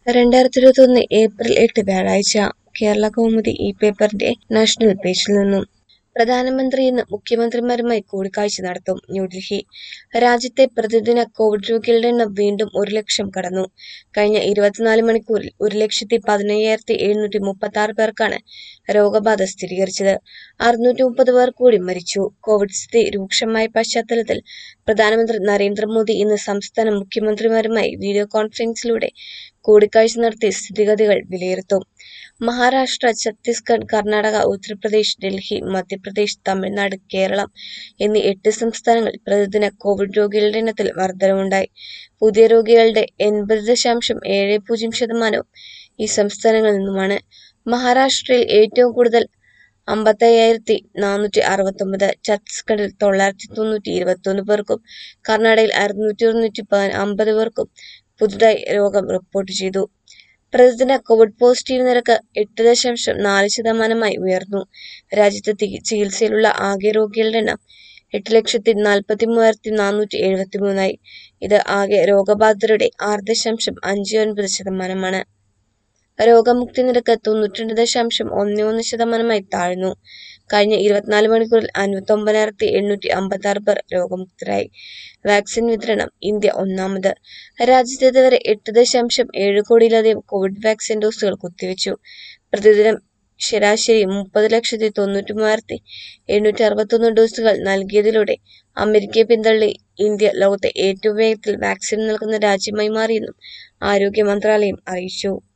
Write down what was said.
രണ്ടായിരത്തി ഇരുപത്തൊന്ന് ഏപ്രിൽ എട്ട് വ്യാഴാഴ്ച കേരള കൗമുദി ഈ പേപ്പറിന്റെ നാഷണൽ പേജിൽ നിന്നും പ്രധാനമന്ത്രി ഇന്ന് മുഖ്യമന്ത്രിമാരുമായി കൂടിക്കാഴ്ച നടത്തും ന്യൂഡൽഹി രാജ്യത്തെ പ്രതിദിന കോവിഡ് രോഗികളുടെ എണ്ണം വീണ്ടും ഒരു ലക്ഷം കടന്നു കഴിഞ്ഞ ഇരുപത്തിനാല് മണിക്കൂറിൽ ഒരു ലക്ഷത്തി പതിനയ്യായിരത്തി എഴുന്നൂറ്റി മുപ്പത്തി ആറ് പേർക്കാണ് രോഗബാധ സ്ഥിരീകരിച്ചത് അറുന്നൂറ്റി മുപ്പത് പേർ കൂടി മരിച്ചു കോവിഡ് സ്ഥിതി രൂക്ഷമായ പശ്ചാത്തലത്തിൽ പ്രധാനമന്ത്രി നരേന്ദ്രമോദി ഇന്ന് സംസ്ഥാന മുഖ്യമന്ത്രിമാരുമായി വീഡിയോ കോൺഫറൻസിലൂടെ കൂടിക്കാഴ്ച നടത്തി സ്ഥിതിഗതികൾ വിലയിരുത്തും മഹാരാഷ്ട്ര ഛത്തീസ്ഗഡ് കർണാടക ഉത്തർപ്രദേശ് ഡൽഹി മധ്യപ്രദേശ് തമിഴ്നാട് കേരളം എന്നീ എട്ട് സംസ്ഥാനങ്ങളിൽ പ്രതിദിന കോവിഡ് രോഗികളുടെ എണ്ണത്തിൽ വർധനവുണ്ടായി പുതിയ രോഗികളുടെ എൺപത് ദശാംശം ഏഴ് പൂജ്യം ശതമാനവും ഈ സംസ്ഥാനങ്ങളിൽ നിന്നുമാണ് മഹാരാഷ്ട്രയിൽ ഏറ്റവും കൂടുതൽ അമ്പത്തയ്യായിരത്തി നാനൂറ്റി അറുപത്തൊമ്പത് ഛത്തീസ്ഗഡിൽ തൊള്ളായിരത്തി തൊണ്ണൂറ്റി ഇരുപത്തൊന്ന് പേർക്കും കർണാടകയിൽ അറുന്നൂറ്റി തൊണ്ണൂറ്റി അമ്പത് പേർക്കും പുതുതായി രോഗം റിപ്പോർട്ട് ചെയ്തു പ്രതിദിന കോവിഡ് പോസിറ്റീവ് നിരക്ക് എട്ട് ദശാംശം നാല് ശതമാനമായി ഉയർന്നു രാജ്യത്ത് തി- ചികിത്സയിലുള്ള ആകെ രോഗികളുടെ എണ്ണം എട്ട് ലക്ഷത്തി നാൽപ്പത്തി മൂവായിരത്തി നാനൂറ്റി എഴുപത്തി മൂന്നായി ഇത് ആകെ രോഗബാധിതരുടെ ആറ് ദശാംശം അഞ്ച് ഒൻപത് ശതമാനമാണ് രോഗമുക്തി നിരക്ക് തൊണ്ണൂറ്റിരണ്ട് ദശാംശം ഒന്ന് ഒന്ന് ശതമാനമായി താഴ്ന്നു കഴിഞ്ഞ ഇരുപത്തിനാല് മണിക്കൂറിൽ അൻപത്തി ഒമ്പതിനായിരത്തി എണ്ണൂറ്റി അമ്പത്തി ആറ് പേർ രോഗമുക്തരായി വാക്സിൻ വിതരണം ഇന്ത്യ ഒന്നാമത് രാജ്യത്ത് ഇതുവരെ എട്ട് ദശാംശം ഏഴ് കോടിയിലധികം കോവിഡ് വാക്സിൻ ഡോസുകൾ കുത്തിവെച്ചു പ്രതിദിനം ശരാശരി മുപ്പത് ലക്ഷത്തി തൊണ്ണൂറ്റി മൂവായിരത്തി എണ്ണൂറ്റി അറുപത്തൊന്ന് ഡോസുകൾ നൽകിയതിലൂടെ അമേരിക്കയെ പിന്തള്ളി ഇന്ത്യ ലോകത്തെ ഏറ്റവും വേഗത്തിൽ വാക്സിൻ നൽകുന്ന രാജ്യമായി മാറിയെന്നും ആരോഗ്യ മന്ത്രാലയം അറിയിച്ചു